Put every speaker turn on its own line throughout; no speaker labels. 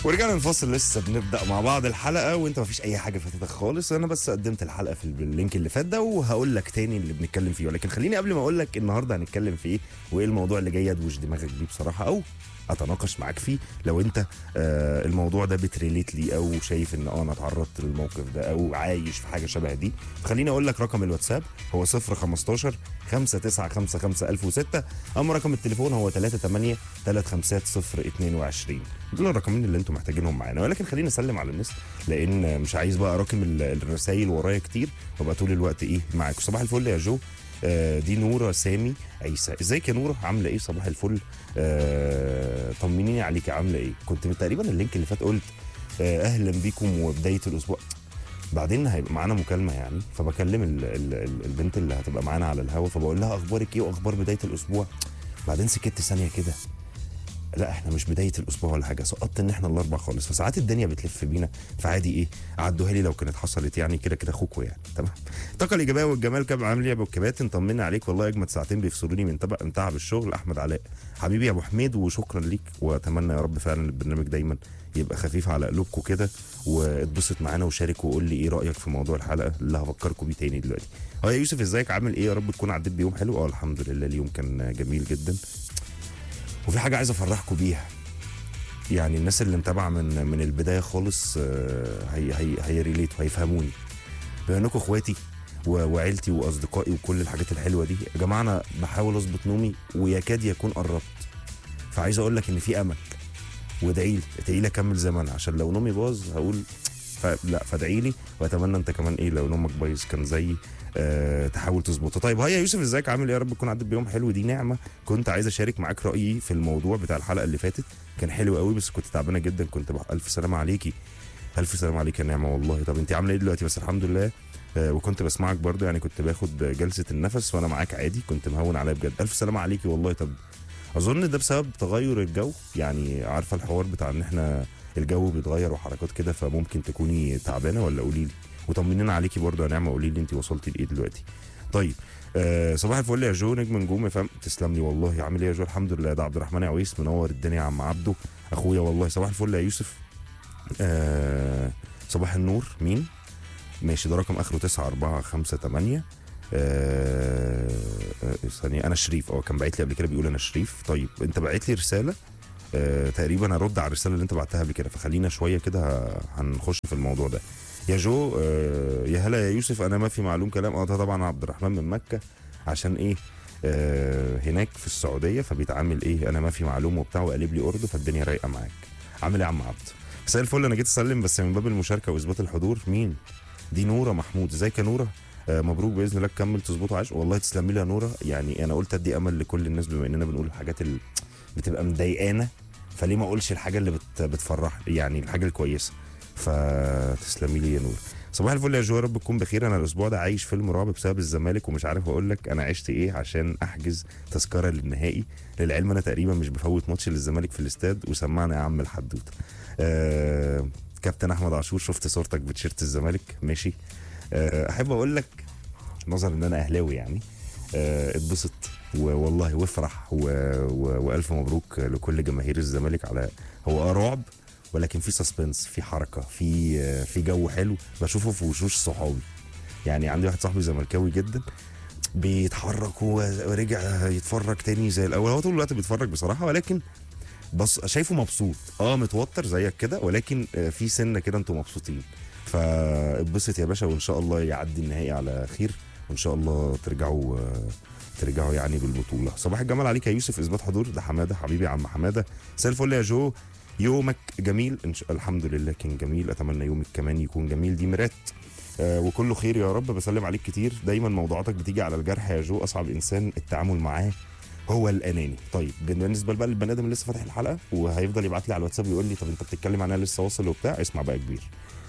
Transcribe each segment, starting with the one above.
ورجعنا نفصل لسه بنبدا مع بعض الحلقه وانت مفيش اي حاجه فاتتك خالص انا بس قدمت الحلقه في اللينك اللي فات ده وهقول لك تاني اللي بنتكلم فيه ولكن خليني قبل ما اقول لك النهارده هنتكلم في ايه وايه الموضوع اللي جاي ادوش دماغك بيه بصراحه او اتناقش معاك فيه لو انت آه الموضوع ده بتريليت لي او شايف ان اه انا اتعرضت للموقف ده او عايش في حاجه شبه دي فخليني اقول لك رقم الواتساب هو 015 5955 1006 اما رقم التليفون هو 38 350 دول الرقمين اللي انتم محتاجينهم معانا ولكن خليني اسلم على الناس لان مش عايز بقى اراكم ال- الرسايل ورايا كتير وابقى طول الوقت ايه معاكم صباح الفل يا جو آه، دي نوره سامي عيسى ازيك يا نوره عامله ايه صباح الفل آه، طمنيني عليك عامله ايه كنت تقريبا اللينك اللي فات قلت آه، اهلا بيكم وبدايه الاسبوع بعدين هيبقى معانا مكالمه يعني فبكلم ال ال ال البنت اللي هتبقى معانا على الهوا فبقول لها اخبارك ايه واخبار بدايه الاسبوع بعدين سكت ثانيه كده لا احنا مش بدايه الاسبوع ولا حاجه سقطت ان احنا الاربع خالص فساعات الدنيا بتلف بينا فعادي ايه عدوها لي لو كانت حصلت يعني كده كده اخوكوا يعني تمام الطاقه الايجابيه والجمال كاب عامل ايه يا ابو الكباتن طمنا عليك والله اجمد ساعتين بيفصلوني من تبع من تعب الشغل احمد علاء حبيبي يا ابو حميد وشكرا ليك واتمنى يا رب فعلا البرنامج دايما يبقى خفيف على قلوبكم كده واتبسط معانا وشارك وقول لي ايه رايك في موضوع الحلقه اللي هفكركم بيه تاني دلوقتي اه يا يوسف ازيك عامل ايه يا رب تكون عديت بيوم حلو اه الحمد لله اليوم كان جميل جدا وفي حاجه عايز افرحكم بيها يعني الناس اللي متابعه من من البدايه خالص آه، هي هي هيريليتوا هيفهموني بما انكم اخواتي و- وعيلتي واصدقائي وكل الحاجات الحلوه دي يا جماعه انا بحاول اظبط نومي ويكاد يكون قربت فعايز اقول لك ان في امل وادعي لي ادعي لي اكمل زي ما انا عشان لو نومي باظ هقول فلا فادعي لي واتمنى انت كمان ايه لو نومك بايظ كان زيي أه تحاول تظبطه طيب هيا يوسف ازيك عامل ايه يا رب تكون عدت بيوم حلو دي نعمه كنت عايز اشارك معاك رايي في الموضوع بتاع الحلقه اللي فاتت كان حلو قوي بس كنت تعبانه جدا كنت بقى الف سلامه عليكي الف سلامه عليك يا نعمه والله طب انت عامله ايه دلوقتي بس الحمد لله آه، وكنت بسمعك برضه يعني كنت باخد جلسه النفس وانا معاك عادي كنت مهون عليا بجد الف سلامه عليكي والله طب اظن ده بسبب تغير الجو يعني عارفه الحوار بتاع ان احنا الجو بيتغير وحركات كده فممكن تكوني تعبانه ولا قولي لي وطمنينا عليكي برضه يا نعمه قولي لي انت وصلتي لايه دلوقتي طيب آه صباح الفل يا جو نجم نجوم يا فهم تسلم لي والله عامل ايه يا جو الحمد لله ده عبد الرحمن عويس منور الدنيا يا عم عبده اخويا والله صباح الفل يا يوسف آه صباح النور مين ماشي ده رقم اخره 9458 آه آه، ثانية انا شريف اه كان باعت لي قبل كده بيقول انا شريف طيب انت باعت لي رسالة آه تقريبا هرد على الرسالة اللي انت بعتها قبل كده فخلينا شوية كده ه- هنخش في الموضوع ده يا جو آه يا هلا يا يوسف انا ما في معلوم كلام اه ده طبعا عبد الرحمن من مكة عشان ايه آه هناك في السعودية فبيتعامل ايه انا ما في معلوم وبتاع وقالب لي اردو فالدنيا رايقة معاك عامل ايه يا عم عبد مساء الفل انا جيت اسلم بس من باب المشاركة واثبات الحضور مين دي نوره محمود ازيك يا نوره آه مبروك باذن الله تكمل تظبطوا عاش والله تسلمي لي يا نوره يعني انا قلت ادي امل لكل الناس بما اننا بنقول الحاجات اللي بتبقى مضايقانا فليه ما اقولش الحاجه اللي بت بتفرح يعني الحاجه الكويسه فتسلمي لي يا نور صباح الفل يا جو يا رب تكون بخير انا الاسبوع ده عايش فيلم رعب بسبب الزمالك ومش عارف اقول لك انا عشت ايه عشان احجز تذكره للنهائي للعلم انا تقريبا مش بفوت ماتش للزمالك في الاستاد وسمعنا يا عم الحدوته آه كابتن احمد عاشور شفت صورتك بتيشيرت الزمالك ماشي آه، احب اقول لك نظرا ان انا اهلاوي يعني آه، اتبسط والله وافرح و... و... والف مبروك لكل جماهير الزمالك على هو اه رعب ولكن في سسبنس في حركه في آه، في جو حلو بشوفه في وشوش صحابي يعني عندي واحد صاحبي زملكاوي جدا بيتحرك و- ورجع يتفرج تاني زي الاول هو طول الوقت بيتفرج بصراحه ولكن بص شايفه مبسوط اه متوتر زيك كده ولكن آه، في سنه كده انتوا مبسوطين فاتبسط يا باشا وان شاء الله يعدي النهائي على خير وان شاء الله ترجعوا آه، ترجعوا يعني بالبطوله صباح الجمال عليك يا يوسف اثبات حضور ده حماده حبيبي يا عم حماده مساء الفل يا جو يومك جميل إن شاء الحمد لله كان جميل اتمنى يومك كمان يكون جميل دي مرات آه وكله خير يا رب بسلم عليك كتير دايما موضوعاتك بتيجي على الجرح يا جو اصعب انسان التعامل معاه هو الاناني طيب بالنسبه بقى للبني ادم اللي لسه فاتح الحلقه وهيفضل يبعت لي على الواتساب يقول لي طب انت بتتكلم عنها لسه واصل وبتاع اسمع بقى يا كبير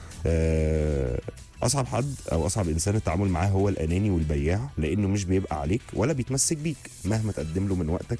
آه، اصعب حد او اصعب انسان التعامل معاه هو الاناني والبياع لانه مش بيبقى عليك ولا بيتمسك بيك مهما تقدم له من وقتك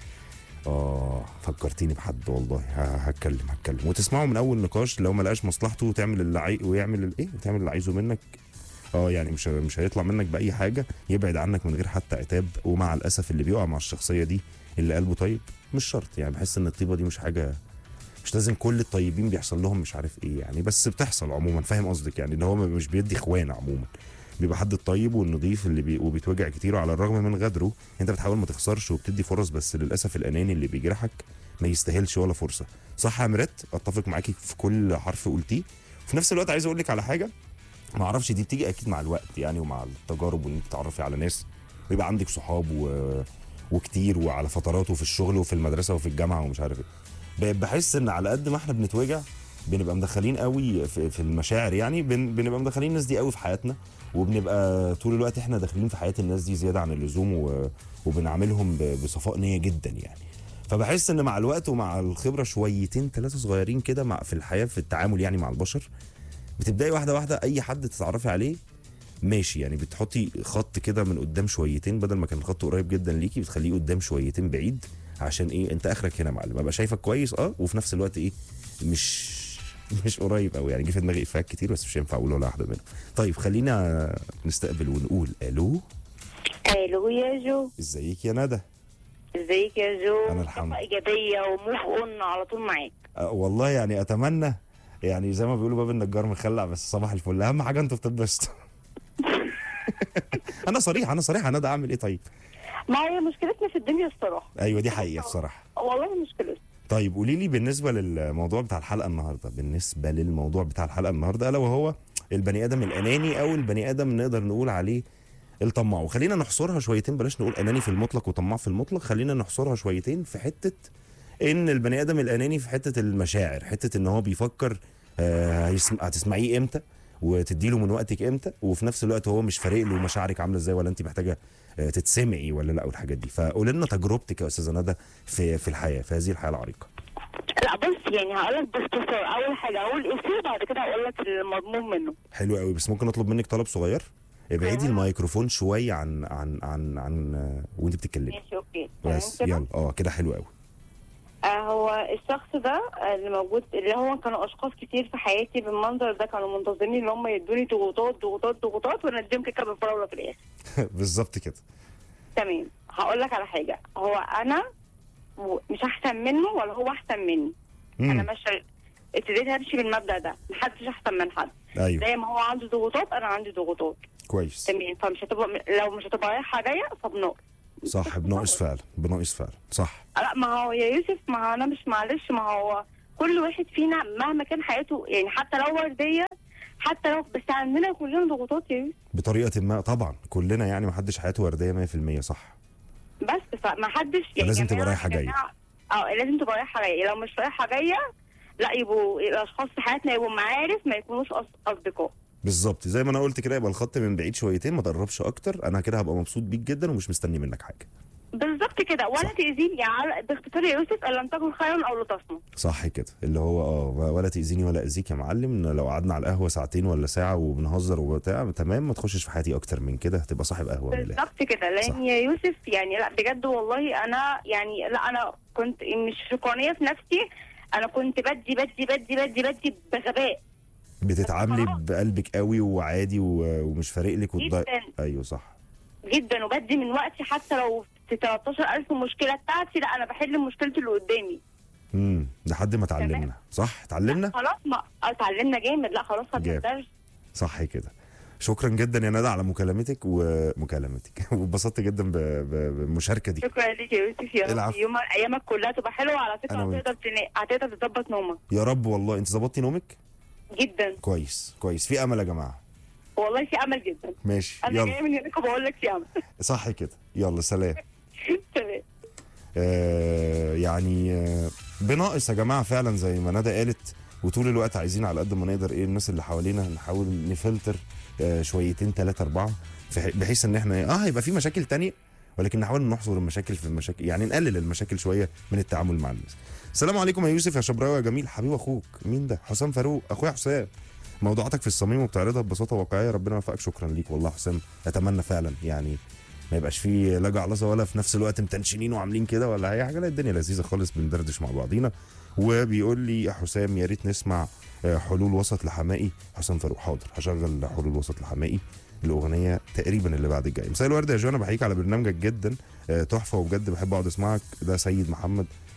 اه فكرتيني بحد والله ه- هتكلم هتكلم وتسمعه من اول نقاش لو ما لقاش مصلحته وتعمل اللي عاي... ويعمل الايه وتعمل اللي عايزه منك اه يعني مش مش هيطلع منك باي حاجه يبعد عنك من غير حتى عتاب ومع الاسف اللي بيقع مع الشخصيه دي اللي قلبه طيب مش شرط يعني بحس ان الطيبه دي مش حاجه مش لازم كل الطيبين بيحصل لهم مش عارف ايه يعني بس بتحصل عموما فاهم قصدك يعني ان هو مش بيدي اخوان عموما بيبقى حد الطيب والنظيف اللي بي... وبيتوجع كتير وعلى الرغم من غدره انت بتحاول ما تخسرش وبتدي فرص بس للاسف الاناني اللي بيجرحك ما يستاهلش ولا فرصه صح يا مرات اتفق معاكي في كل حرف قلتيه في نفس الوقت عايز اقول لك على حاجه ما اعرفش دي بتيجي اكيد مع الوقت يعني ومع التجارب وان انت تتعرفي على ناس ويبقى عندك صحاب و... وكتير وعلى فترات وفي الشغل وفي المدرسه وفي الجامعه ومش عارف ايه ب- بحس ان على قد ما احنا بنتوجع بنبقى مدخلين قوي في, في المشاعر يعني بن... بنبقى مدخلين الناس دي قوي في حياتنا وبنبقى طول الوقت احنا داخلين في حياه الناس دي زياده عن اللزوم و... وبنعاملهم ب... بصفاء نيه جدا يعني فبحس ان مع الوقت ومع الخبره شويتين ثلاثه صغيرين كده مع في الحياه في التعامل يعني مع البشر بتبداي واحده واحده اي حد تتعرفي عليه ماشي يعني بتحطي خط كده من قدام شويتين بدل ما كان الخط قريب جدا ليكي بتخليه قدام شويتين بعيد عشان ايه انت اخرك هنا يا معلم ابقى شايفك كويس اه وفي نفس الوقت ايه مش مش قريب قوي يعني جه في دماغي افيهات كتير بس مش هينفع اقول ولا واحده منهم طيب خلينا نستقبل ونقول الو
الو يا جو
ازيك يا ندى
ازيك يا جو
أنا الحمد.
طاقة ايجابيه وموف اون على طول معاك
أه والله يعني اتمنى يعني زي ما بيقولوا باب النجار مخلع بس صباح الفل اهم حاجه انتوا بتتبسطوا انا صريح انا صريح انا ده اعمل ايه طيب
ما هي مشكلتنا في الدنيا الصراحه
ايوه دي حقيقه بصراحه
والله مشكلتنا
طيب قولي لي بالنسبه للموضوع بتاع الحلقه النهارده بالنسبه للموضوع بتاع الحلقه النهارده الا وهو البني ادم الاناني او البني ادم نقدر نقول عليه الطماع وخلينا نحصرها شويتين بلاش نقول اناني في المطلق وطماع في المطلق خلينا نحصرها شويتين في حته ان البني ادم الاناني في حته المشاعر حته ان هو بيفكر آه، هيسم- هتسمعيه امتى وتديله من وقتك امتى وفي نفس الوقت هو مش فارق له مشاعرك عامله ازاي ولا انت محتاجه آه، تتسمعي ولا لا والحاجات دي فقولي لنا تجربتك يا استاذه ندى في في الحياه في هذه الحياه العريقه
لا بص يعني هقول لك باختصار اول حاجه اقول اسمي بعد كده هقول لك المضمون منه
حلو قوي بس ممكن اطلب منك طلب صغير ابعدي
آه.
الميكروفون شويه عن عن عن عن آه، وانت بتتكلمي
ماشي اوكي تمام
بس
كده
يلا اه كده حلو قوي
آه هو الشخص ده آه، اللي موجود اللي هو كانوا اشخاص كتير في حياتي بالمنظر ده كانوا منتظرين ان هم يدوني ضغوطات ضغوطات ضغوطات وانا اديهم كيكه بالفراوله في الاخر
بالظبط كده
تمام هقول لك على حاجه هو انا و- مش احسن منه ولا هو احسن مني انا
مم.
ماشيه ابتديت امشي بالمبدا ده محدش احسن من حد
ايوه
زي ما هو عنده ضغوطات انا عندي ضغوطات
كويس
تمام فمش هتبقى لو مش هتبقى رايحه جايه فبنقص
صح بناقص فعلا بناقص فعلا صح
لا ما هو يا يوسف ما هو انا مش معلش ما هو كل واحد فينا مهما كان حياته يعني حتى لو ورديه حتى لو بس عندنا كلنا ضغوطات يا يوسف
بطريقه ما طبعا كلنا يعني ما حدش حياته ورديه 100% صح
بس فما حدش يعني
فلازم
يا
تبقى
جماعة-
رايحة
يا
جاية.
جماعة، اه لازم تبقى رايحه جايه لو مش رايحه جايه لا يبقوا الاشخاص في حياتنا يبقوا معارف ما يكونوش أص- اصدقاء
بالظبط زي ما انا قلت كده يبقى الخط من بعيد شويتين ما تقربش اكتر انا كده هبقى مبسوط بيك جدا ومش مستني منك حاجه
بالظبط كده ولا
صح.
تاذيني يعني باختصار يا يوسف ان لم تكن خيرا او لتصمت
صح كده اللي هو اه ولا تاذيني ولا اذيك يا معلم لو قعدنا على القهوه ساعتين ولا ساعه وبنهزر وبتاع تمام ما تخشش في حياتي اكتر من كده هتبقى صاحب قهوه من الاخر
بالظبط كده
صح.
لان يا يوسف يعني لا بجد والله انا يعني لا انا كنت مش شكرانيه في نفسي انا كنت بدي بدي بدي بدي بدي بغباء
بتتعاملي
خلاص.
بقلبك قوي وعادي و- ومش فارق لك وتضايق
جدا
ايوه صح
جدا وبدي من وقتي حتى لو في 13000 مشكله بتاعتي لا انا بحل مشكلتي اللي قدامي
امم لحد ما اتعلمنا صح اتعلمنا
خلاص ما اتعلمنا جامد لا خلاص خدنا
جامد.
درس
صح كده شكرا جدا يا ندى على مكالمتك ومكالمتك واتبسطت جدا ب- ب- بالمشاركه دي
شكرا ليك يا يوسف يا
العفو.
رب يوم ايامك كلها تبقى حلوه وعلى
أنا
فكره
وأنت.
هتقدر تنا- هتقدر تظبط نومك
يا رب والله انت ظبطتي نومك
جدا
كويس كويس في امل يا جماعه
والله في امل جدا
ماشي
انا
يلا
جايه من هناك وبقول لك في امل
صح كده يلا سلام
تمام
آه يعني آه بناقص يا جماعه فعلا زي ما ندى قالت وطول الوقت عايزين على قد ما نقدر ايه الناس اللي حوالينا نحاول نفلتر آه شويتين ثلاثه اربعه في ح- بحيث ان احنا اه هيبقى في مشاكل تانية ولكن نحاول نحصر المشاكل في المشاكل يعني نقلل المشاكل شويه من التعامل مع الناس. السلام عليكم يا يوسف يا شبراوي يا جميل حبيب اخوك مين ده؟ حسام فاروق اخويا حسام موضوعاتك في الصميم وبتعرضها ببساطه واقعيه ربنا يوفقك شكرا ليك والله حسام اتمنى فعلا يعني ما يبقاش فيه لا جعلصه ولا في نفس الوقت متنشنين وعاملين كده ولا اي حاجه لا الدنيا لذيذه خالص بندردش مع بعضينا وبيقول لي يا حسام يا ريت نسمع آه، حلول وسط لحمائي حسام فاروق حاضر هشغل حلول وسط لحمائي الاغنيه تقريبا اللي بعد الجاي مساء الورد يا جوانا بحييك على برنامجك جدا آه، تحفه وبجد بحب اقعد اسمعك ده سيد محمد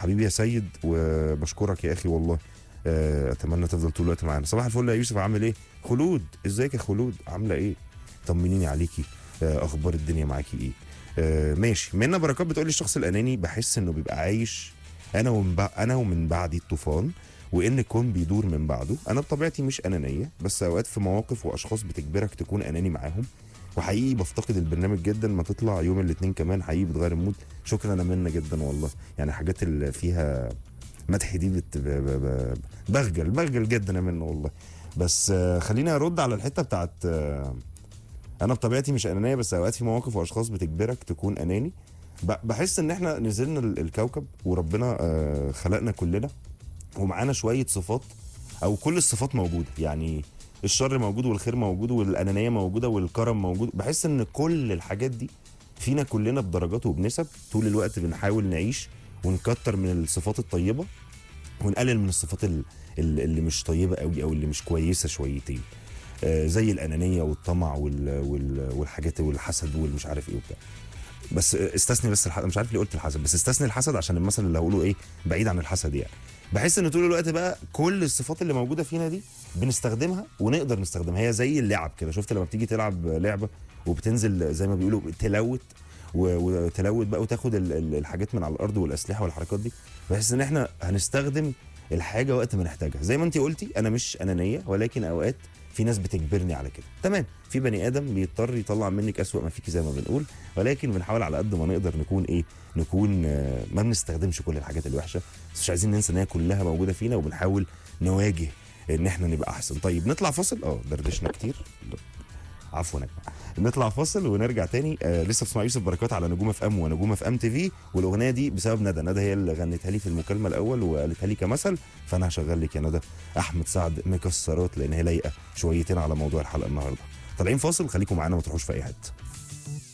حبيبي يا سيد وبشكرك يا اخي والله آه، اتمنى تفضل طول الوقت معانا صباح الفل يا يوسف عامل ايه خلود ازيك يا خلود عامله ايه طمنيني عليكي آه، اخبار الدنيا معاكي ايه آه، ماشي منى بركات بتقول لي الشخص الاناني بحس انه بيبقى عايش انا ومن بع... انا ومن بعدي الطوفان وان الكون بيدور من بعده انا بطبيعتي مش انانيه بس اوقات في مواقف واشخاص بتجبرك تكون اناني معاهم وحقيقي بفتقد البرنامج جدا ما تطلع يوم الاثنين كمان حقيقي بتغير المود شكرا يا منى جدا والله يعني حاجات اللي فيها مدح دي بت... ب... ب... ب... بخجل بخجل جدا يا منى والله بس آه، خليني ارد على الحته بتاعت آه، انا بطبيعتي مش انانيه بس اوقات في مواقف واشخاص بتجبرك تكون اناني ب- بحس ان احنا نزلنا ال- الكوكب وربنا آه، خلقنا كلنا ومعانا شويه صفات او كل الصفات موجوده يعني الشر موجود والخير موجود والانانيه موجوده والكرم موجود بحس ان كل الحاجات دي فينا كلنا بدرجات وبنسب طول الوقت بنحاول نعيش ونكتر من الصفات الطيبه ونقلل من الصفات ال- ال- اللي مش طيبه قوي او اللي مش كويسه شويتين آه، زي الانانيه والطمع وال وال والحاجات والحسد والمش عارف ايه وبتاع بس استثني بس الحسد مش عارف ليه قلت الحسد بس استثني الحسد عشان المثل اللي هقوله ايه بعيد عن الحسد يعني بحس ان طول الوقت بقى كل الصفات اللي موجوده فينا دي بنستخدمها ونقدر نستخدمها هي زي اللعب كده شفت لما بتيجي تلعب لعبه وبتنزل زي ما بيقولوا تلوت و- وتلوت بقى وتاخد ال- ال- الحاجات من على الارض والاسلحه والحركات دي بحس ان احنا هنستخدم الحاجه وقت ما نحتاجها زي ما انت قلتي انا مش انانيه ولكن اوقات في ناس بتجبرني على كده تمام في بني ادم بيضطر يطلع منك اسوأ ما فيكي زي ما بنقول ولكن بنحاول على قد ما نقدر نكون ايه نكون آه، ما بنستخدمش كل الحاجات الوحشه بس مش عايزين ننسى ان هي كلها موجوده فينا وبنحاول نواجه ان احنا نبقى احسن طيب نطلع فاصل اه دردشنا كتير عفوا يا جماعه نطلع فاصل ونرجع تاني آه لسه بتسمع يوسف بركات على نجوم اف ام ونجوم اف ام تي في والاغنيه دي بسبب ندى ندى هي اللي غنتها لي في المكالمه الاول وقالتها لي كمثل فانا هشغل لك يا ندى احمد سعد مكسرات لان هي لايقه شويتين على موضوع الحلقه النهارده طالعين فاصل خليكم معانا ما تروحوش في اي حته